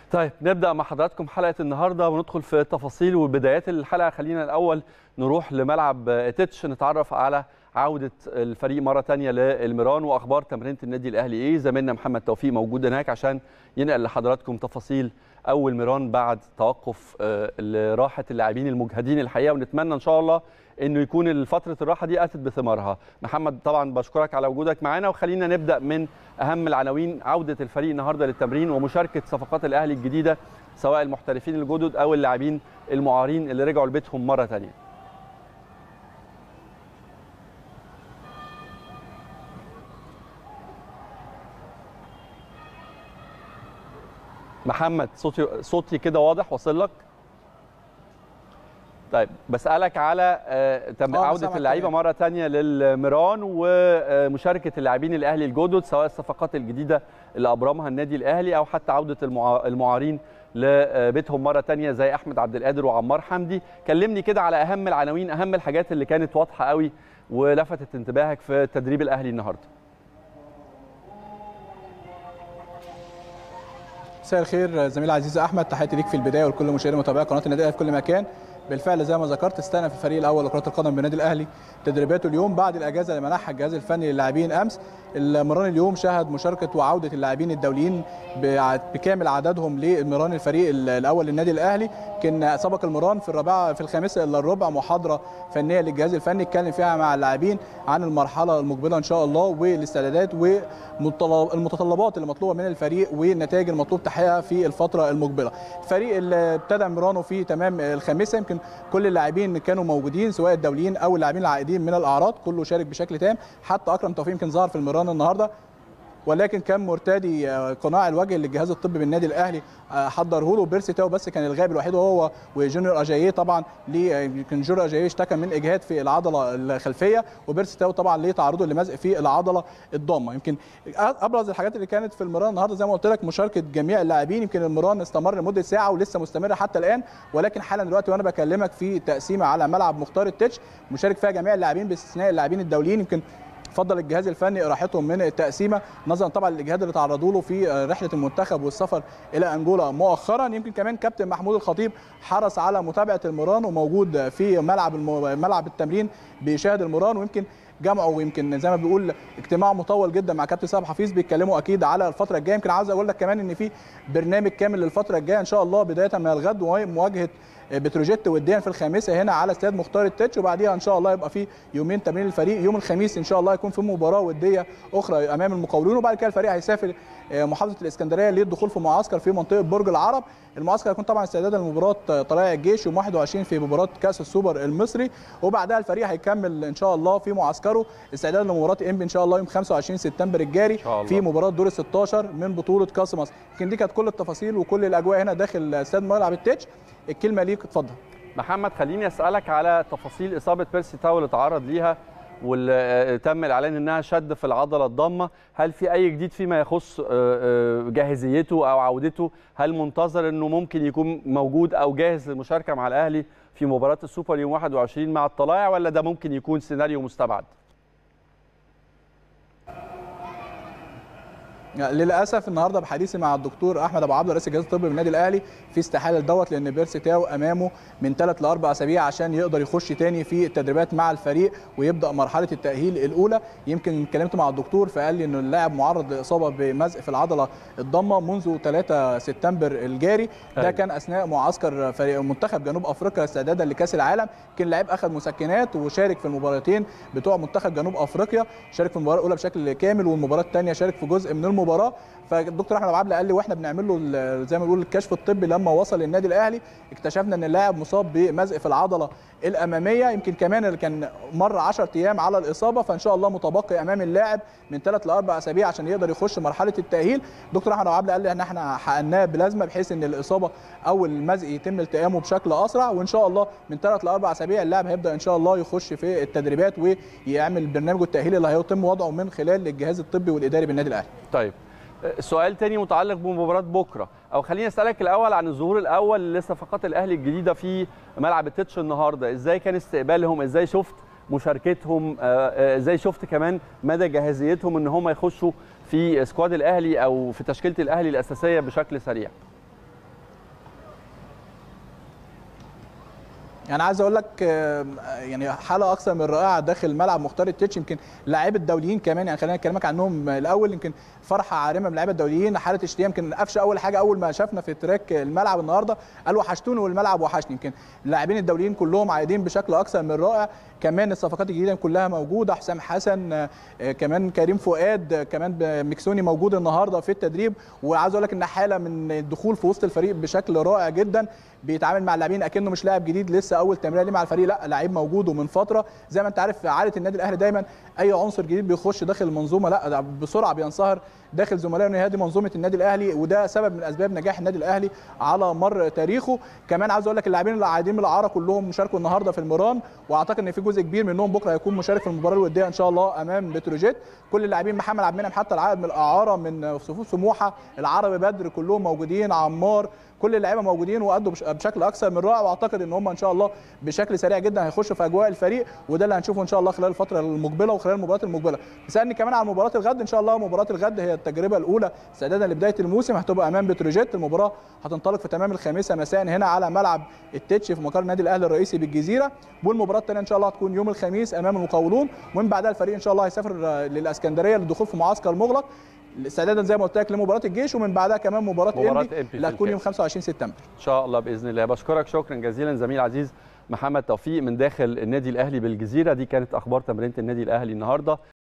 طيب نبدا مع حضراتكم حلقه النهارده وندخل في تفاصيل وبدايات الحلقه خلينا الاول نروح لملعب تتش نتعرف على عوده الفريق مره ثانيه للميران واخبار تمرينه النادي الاهلي ايه زميلنا محمد توفيق موجود هناك عشان ينقل لحضراتكم تفاصيل اول ميران بعد توقف راحه اللاعبين المجهدين الحقيقه ونتمنى ان شاء الله انه يكون فتره الراحه دي اتت بثمارها محمد طبعا بشكرك على وجودك معانا وخلينا نبدا من اهم العناوين عوده الفريق النهارده للتمرين ومشاركه صفقات الاهلي الجديده سواء المحترفين الجدد او اللاعبين المعارين اللي رجعوا لبيتهم مره ثانيه محمد صوتي صوتي كده واضح واصل لك طيب بسالك على آه عوده اللعيبه مره ثانيه للميران ومشاركه اللاعبين الاهلي الجدد سواء الصفقات الجديده اللي ابرمها النادي الاهلي او حتى عوده المعارين لبيتهم مره ثانيه زي احمد عبد القادر وعمار حمدي كلمني كده على اهم العناوين اهم الحاجات اللي كانت واضحه قوي ولفتت انتباهك في تدريب الاهلي النهارده مساء الخير زميل عزيز احمد تحياتي ليك في البدايه ولكل مشاهدي متابعي قناه النادي الاهلي في كل مكان بالفعل زي ما ذكرت استأنف الفريق الاول لكره القدم بالنادي الاهلي تدريباته اليوم بعد الاجازه اللي منحها الجهاز الفني للاعبين امس المران اليوم شهد مشاركه وعوده اللاعبين الدوليين بكامل عددهم للمران الفريق الاول للنادي الاهلي كان سبق المران في الرابعه في الخامسه الا الربع محاضره فنيه للجهاز الفني اتكلم فيها مع اللاعبين عن المرحله المقبله ان شاء الله والاستعدادات والمتطلبات اللي مطلوبه من الفريق والنتائج المطلوب تحقيقها في الفتره المقبله الفريق اللي ابتدى مرانه في تمام الخامسه يمكن كل اللاعبين كانوا موجودين سواء الدوليين او اللاعبين العائدين من الاعراض كله شارك بشكل تام حتى اكرم توفيق يمكن ظهر في المران النهارده ولكن كان مرتدي قناع الوجه اللي الجهاز الطبي بالنادي الاهلي حضره له بيرسي تاو بس كان الغائب الوحيد وهو وجونيور اجاييه طبعا ليه يمكن جونيور اجاييه اشتكى من اجهاد في العضله الخلفيه وبيرسي تاو طبعا ليه تعرضه لمزق في العضله الضامه يمكن ابرز الحاجات اللي كانت في المران النهارده زي ما قلت لك مشاركه جميع اللاعبين يمكن المران استمر لمده ساعه ولسه مستمر حتى الان ولكن حالا دلوقتي وانا بكلمك في تقسيمه على ملعب مختار التتش مشارك فيها جميع اللاعبين باستثناء اللاعبين الدوليين يمكن فضل الجهاز الفني راحتهم من التقسيمه نظرا طبعا للاجهاد اللي تعرضوا له في رحله المنتخب والسفر الى انجولا مؤخرا يمكن كمان كابتن محمود الخطيب حرص على متابعه المران وموجود في ملعب ملعب التمرين بيشاهد المران ويمكن جمعوا ويمكن زي ما بيقول اجتماع مطول جدا مع كابتن سامح حفيظ بيتكلموا اكيد على الفتره الجايه يمكن عاوز اقول لك كمان ان في برنامج كامل للفتره الجايه ان شاء الله بدايه من الغد ومواجهه بتروجيت وديا في الخامسه هنا على استاد مختار التتش وبعديها ان شاء الله يبقى في يومين تمرين الفريق يوم الخميس ان شاء الله يكون في مباراه وديه اخرى امام المقاولون وبعد كده الفريق هيسافر محافظه الاسكندريه للدخول في معسكر في منطقه برج العرب المعسكر هيكون طبعا استعدادا لمباراه طلائع الجيش يوم 21 في مباراه كاس السوبر المصري وبعدها الفريق هيكمل ان شاء الله في معسكره استعدادا لمباراه انبي ان شاء الله يوم 25 سبتمبر الجاري في مباراه دور ال 16 من بطوله كاس مصر يمكن دي كانت كل التفاصيل وكل الاجواء هنا داخل استاد ملعب التتش الكلمه ليك اتفضل محمد خليني اسالك على تفاصيل اصابه بيرسي تاو اللي تعرض ليها واللي تم الاعلان انها شد في العضله الضامه هل في اي جديد فيما يخص جاهزيته او عودته هل منتظر انه ممكن يكون موجود او جاهز للمشاركه مع الاهلي في مباراه السوبر يوم 21 مع الطلائع ولا ده ممكن يكون سيناريو مستبعد للاسف النهارده بحديثي مع الدكتور احمد ابو عبده رئيس الجهاز الطبي بالنادي الاهلي في استحاله دوت لان بيرسي تاو امامه من ثلاث لاربع اسابيع عشان يقدر يخش تاني في التدريبات مع الفريق ويبدا مرحله التاهيل الاولى يمكن اتكلمت مع الدكتور فقال لي ان اللاعب معرض لاصابه بمزق في العضله الضمه منذ 3 سبتمبر الجاري ده أيوة. كان اثناء معسكر فريق منتخب جنوب افريقيا استعدادا لكاس العالم كان اللاعب اخذ مسكنات وشارك في المباراتين بتوع منتخب جنوب افريقيا شارك في المباراه الاولى بشكل كامل والمباراه الثانيه شارك في جزء من المباراه فالدكتور احمد عبد قال لي واحنا بنعمل له زي ما بنقول الكشف الطبي لما وصل النادي الاهلي اكتشفنا ان اللاعب مصاب بمزق في العضله الاماميه يمكن كمان اللي كان مر 10 ايام على الاصابه فان شاء الله متبقي امام اللاعب من ثلاث لاربع اسابيع عشان يقدر يخش مرحله التاهيل دكتور احمد عبد قال لي ان احنا حقناه بلازمه بحيث ان الاصابه او المزق يتم التئامه بشكل اسرع وان شاء الله من ثلاث لاربع اسابيع اللاعب هيبدا ان شاء الله يخش في التدريبات ويعمل برنامج التاهيل اللي هيتم وضعه من خلال الجهاز الطبي والاداري بالنادي الاهلي طيب سؤال تاني متعلق بمباراه بكره او خليني اسالك الاول عن الظهور الاول لصفقات الاهلي الجديده في ملعب التتش النهارده ازاي كان استقبالهم ازاي شفت مشاركتهم ازاي شفت كمان مدى جاهزيتهم ان هم يخشوا في سكواد الاهلي او في تشكيله الاهلي الاساسيه بشكل سريع يعني عايز اقول لك آه، يعني حاله اكثر من رائعه داخل ملعب مختار التتش يمكن لاعيبه الدوليين كمان يعني خلينا اكلمك عنهم الاول يمكن فرحه عارمه من اللعيبه الدوليين حاله اشتياق يمكن قفشه اول حاجه اول ما شافنا في تراك الملعب النهارده قال وحشتوني والملعب وحشني يمكن اللاعبين الدوليين كلهم عايدين بشكل اكثر من رائع كمان الصفقات الجديده كلها موجوده حسام حسن آه، آه، كمان كريم فؤاد آه، كمان ب- ميكسوني موجود النهارده في التدريب وعايز اقول لك ان حاله من الدخول في وسط الفريق بشكل رائع جدا بيتعامل مع اللاعبين اكنه مش لاعب جديد لسه اول تمرين ليه مع الفريق لا لعيب موجود ومن فتره زي ما انت عارف عاده النادي الاهلي دايما اي عنصر جديد بيخش داخل المنظومه لا ده بسرعه بينصهر داخل زملائه ان هذه منظومه النادي الاهلي وده سبب من اسباب نجاح النادي الاهلي على مر تاريخه كمان عاوز اقول لك اللاعبين اللي قاعدين من الاعاره كلهم مشاركوا النهارده في المران واعتقد ان في جزء كبير منهم بكره هيكون مشارك في المباراه الوديه ان شاء الله امام بتروجيت كل اللاعبين محمد عبد المنعم حتى العائد من الاعاره من صفوف سموحه العربي بدر كلهم موجودين عمار كل اللعيبه موجودين وادوا بش- بشكل اكثر من رائع واعتقد ان هم ان شاء الله بشكل سريع جدا هيخشوا في اجواء الفريق وده اللي هنشوفه ان شاء الله خلال الفتره المقبله وخلال المباريات المقبله سالني كمان عن مباراه الغد ان شاء الله مباراه الغد هي التجربه الاولى استعدادا لبدايه الموسم هتبقى امام بتروجيت المباراه هتنطلق في تمام الخامسه مساء هنا على ملعب التتش في مقر النادي الاهلي الرئيسي بالجزيره والمباراه الثانيه ان شاء الله هتكون يوم الخميس امام المقاولون ومن بعدها الفريق ان شاء الله هيسافر آه، للاسكندريه للدخول في معسكر مغلق استعدادا زي ما قلت لك لمباراه الجيش ومن بعدها كمان مباراه مباراة انبي إنبي في اللي هتكون يوم الكاس. 25 سبتمبر ان شاء الله باذن الله بشكرك شكرا جزيلا زميل عزيز محمد توفيق من داخل النادي الاهلي بالجزيره دي كانت اخبار تمرينه النادي الاهلي النهارده